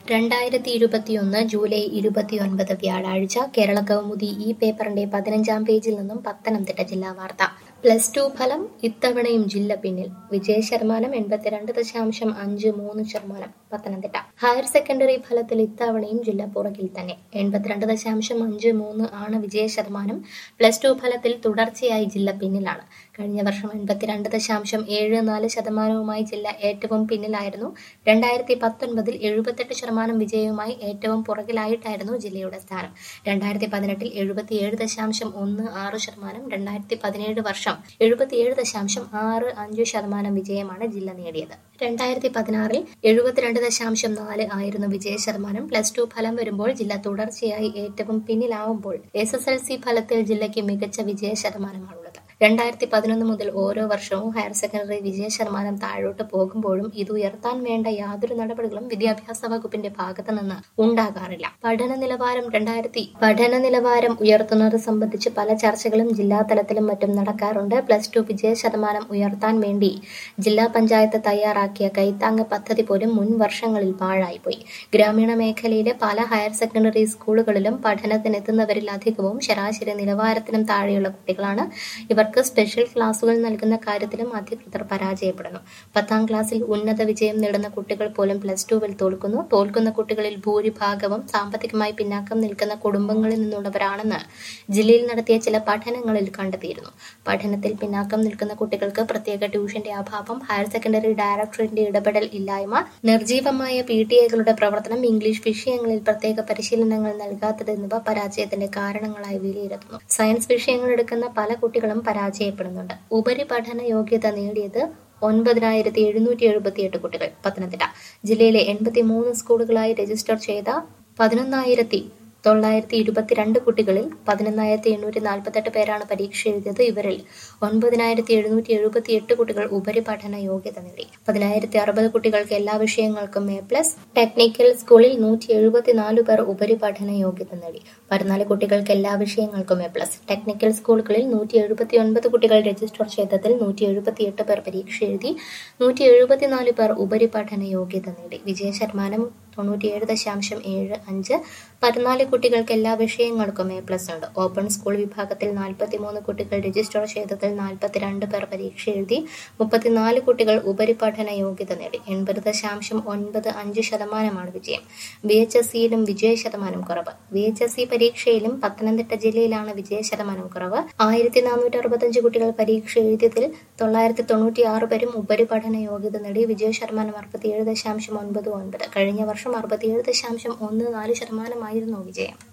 രണ്ടായിരത്തി ഇരുപത്തിയൊന്ന് ജൂലൈ ഇരുപത്തിയൊൻപത് വ്യാഴാഴ്ച കേരള കൗമുദി ഈ പേപ്പറിന്റെ പതിനഞ്ചാം പേജിൽ നിന്നും പത്തനംതിട്ട ജില്ലാ വാർത്ത പ്ലസ് ടു ഫലം ഇത്തവണയും ജില്ല പിന്നിൽ വിജയ ശതമാനം എൺപത്തിരണ്ട് ദശാംശം അഞ്ച് മൂന്ന് ശതമാനം പത്തനംതിട്ട ഹയർ സെക്കൻഡറി ഫലത്തിൽ ഇത്തവണയും ജില്ല പുറകിൽ തന്നെ എൺപത്തിരണ്ട് ദശാംശം അഞ്ച് മൂന്ന് ആണ് വിജയ ശതമാനം പ്ലസ് ടു ഫലത്തിൽ തുടർച്ചയായി ജില്ല പിന്നിലാണ് കഴിഞ്ഞ വർഷം എൺപത്തിരണ്ട് ദശാംശം ഏഴ് നാല് ശതമാനവുമായി ജില്ല ഏറ്റവും പിന്നിലായിരുന്നു രണ്ടായിരത്തി പത്തൊൻപതിൽ എഴുപത്തെട്ട് ശതമാനം വിജയവുമായി ഏറ്റവും പുറകിലായിട്ടായിരുന്നു ജില്ലയുടെ സ്ഥാനം രണ്ടായിരത്തി പതിനെട്ടിൽ എഴുപത്തിയേഴ് ദശാംശം ഒന്ന് ആറ് ശതമാനം രണ്ടായിരത്തി പതിനേഴ് വർഷം എഴുപത്തിയേഴ് ദശാംശം ആറ് അഞ്ച് ശതമാനം വിജയമാണ് ജില്ല നേടിയത് രണ്ടായിരത്തി പതിനാറിൽ എഴുപത്തിരണ്ട് ദശാംശം നാല് ആയിരുന്നു വിജയ ശതമാനം പ്ലസ് ടു ഫലം വരുമ്പോൾ ജില്ല തുടർച്ചയായി ഏറ്റവും പിന്നിലാവുമ്പോൾ എസ് എസ് എൽ സി ഫലത്തിൽ ജില്ലയ്ക്ക് മികച്ച വിജയ ശതമാനമാണുള്ളത് രണ്ടായിരത്തി പതിനൊന്ന് മുതൽ ഓരോ വർഷവും ഹയർ സെക്കൻഡറി വിജയ ശതമാനം താഴോട്ട് പോകുമ്പോഴും ഇത് ഉയർത്താൻ വേണ്ട യാതൊരു നടപടികളും വിദ്യാഭ്യാസ വകുപ്പിന്റെ ഭാഗത്തു നിന്ന് ഉണ്ടാകാറില്ല പഠന നിലവാരം രണ്ടായിരത്തി പഠന നിലവാരം ഉയർത്തുന്നത് സംബന്ധിച്ച് പല ചർച്ചകളും ജില്ലാ തലത്തിലും മറ്റും നടക്കാറുണ്ട് പ്ലസ് ടു വിജയ ശതമാനം ഉയർത്താൻ വേണ്ടി ജില്ലാ പഞ്ചായത്ത് തയ്യാറാക്കിയ കൈത്താങ്ങ് പദ്ധതി പോലും മുൻ വർഷങ്ങളിൽ പാഴായിപ്പോയി ഗ്രാമീണ മേഖലയിലെ പല ഹയർ സെക്കൻഡറി സ്കൂളുകളിലും പഠനത്തിനെത്തുന്നവരിൽ അധികവും ശരാശരി നിലവാരത്തിനും താഴെയുള്ള കുട്ടികളാണ് ഇവർക്ക് സ്പെഷ്യൽ ക്ലാസുകൾ നൽകുന്ന കാര്യത്തിലും അധികൃതർ പരാജയപ്പെടുന്നു പത്താം ക്ലാസ്സിൽ ഉന്നത വിജയം നേടുന്ന കുട്ടികൾ പോലും പ്ലസ് ടുവിൽ തോൽക്കുന്നു തോൽക്കുന്ന കുട്ടികളിൽ ഭൂരിഭാഗവും സാമ്പത്തികമായി പിന്നാക്കം നിൽക്കുന്ന കുടുംബങ്ങളിൽ നിന്നുള്ളവരാണെന്ന് ജില്ലയിൽ നടത്തിയ ചില പഠനങ്ങളിൽ കണ്ടെത്തിയിരുന്നു പഠനത്തിൽ പിന്നാക്കം നിൽക്കുന്ന കുട്ടികൾക്ക് പ്രത്യേക ട്യൂഷന്റെ അഭാവം ഹയർ സെക്കൻഡറി ഡയറക്ടറിന്റെ ഇടപെടൽ ഇല്ലായ്മ നിർജീവമായ പി ടി എകളുടെ പ്രവർത്തനം ഇംഗ്ലീഷ് വിഷയങ്ങളിൽ പ്രത്യേക പരിശീലനങ്ങൾ നൽകാത്തത് എന്നിവ പരാജയത്തിന്റെ കാരണങ്ങളായി വിലയിരുത്തുന്നു സയൻസ് വിഷയങ്ങൾ എടുക്കുന്ന പല കുട്ടികളും പരാജയപ്പെടുന്നുണ്ട് ഉപരിപഠന യോഗ്യത നേടിയത് ഒൻപതിനായിരത്തി എഴുന്നൂറ്റി എഴുപത്തിയെട്ട് കുട്ടികൾ പത്തനംതിട്ട ജില്ലയിലെ എൺപത്തി മൂന്ന് സ്കൂളുകളായി രജിസ്റ്റർ ചെയ്ത പതിനൊന്നായിരത്തി തൊള്ളായിരത്തി ഇരുപത്തിരണ്ട് കുട്ടികളിൽ പതിനൊന്നായിരത്തി എണ്ണൂറ്റി നാൽപ്പത്തെട്ട് പേരാണ് പരീക്ഷ എഴുതിയത് ഇവരിൽ ഒൻപതിനായിരത്തി എഴുന്നൂറ്റി എഴുപത്തി എട്ട് കുട്ടികൾ ഉപരിപഠന യോഗ്യത നേടി പതിനായിരത്തി അറുപത് കുട്ടികൾക്ക് എല്ലാ വിഷയങ്ങൾക്കും എ പ്ലസ് ടെക്നിക്കൽ സ്കൂളിൽ നൂറ്റി എഴുപത്തിനാല് പേർ ഉപരിപഠന യോഗ്യത നേടി പതിനാല് കുട്ടികൾക്ക് എല്ലാ വിഷയങ്ങൾക്കും എ പ്ലസ് ടെക്നിക്കൽ സ്കൂളുകളിൽ നൂറ്റി എഴുപത്തി ഒൻപത് കുട്ടികൾ രജിസ്റ്റർ ചെയ്തതിൽ നൂറ്റി എഴുപത്തി എട്ട് പേർ പരീക്ഷ എഴുതി നൂറ്റി എഴുപത്തിനാല് പേർ ഉപരിപഠന യോഗ്യത നേടി വിജയ ശതമാനം തൊണ്ണൂറ്റിയേഴ് ദശാംശം ഏഴ് അഞ്ച് പതിനാല് കുട്ടികൾക്ക് എല്ലാ വിഷയങ്ങൾക്കും എ പ്ലസ് ഉണ്ട് ഓപ്പൺ സ്കൂൾ വിഭാഗത്തിൽ നാൽപ്പത്തിമൂന്ന് കുട്ടികൾ രജിസ്റ്റർ ചെയ്തതിൽ നാൽപ്പത്തിരണ്ട് പേർ പരീക്ഷ എഴുതി മുപ്പത്തിനാല് കുട്ടികൾ ഉപരിപഠന യോഗ്യത നേടി എൺപത് ദശാംശം ഒൻപത് അഞ്ച് ശതമാനമാണ് വിജയം ബി എച്ച് എസ് സിയിലും വിജയ ശതമാനം കുറവ് ബി എച്ച് എസ് സി പരീക്ഷയിലും പത്തനംതിട്ട ജില്ലയിലാണ് വിജയ ശതമാനം കുറവ് ആയിരത്തി നാനൂറ്റി അറുപത്തഞ്ച് കുട്ടികൾ പരീക്ഷ എഴുതിയതിൽ തൊള്ളായിരത്തി തൊണ്ണൂറ്റി ആറ് പേരും ഉപരിപഠന യോഗ്യത നേടി വിജയ ശതമാനം അറുപത്തിയേഴ് ദശാംശം ഒൻപത് ഒൻപത് കഴിഞ്ഞ വർഷം അറുപത്തിയേഴ് ദശാംശം ഒന്ന് നാല് ശതമാനമായിരുന്നു വിജയം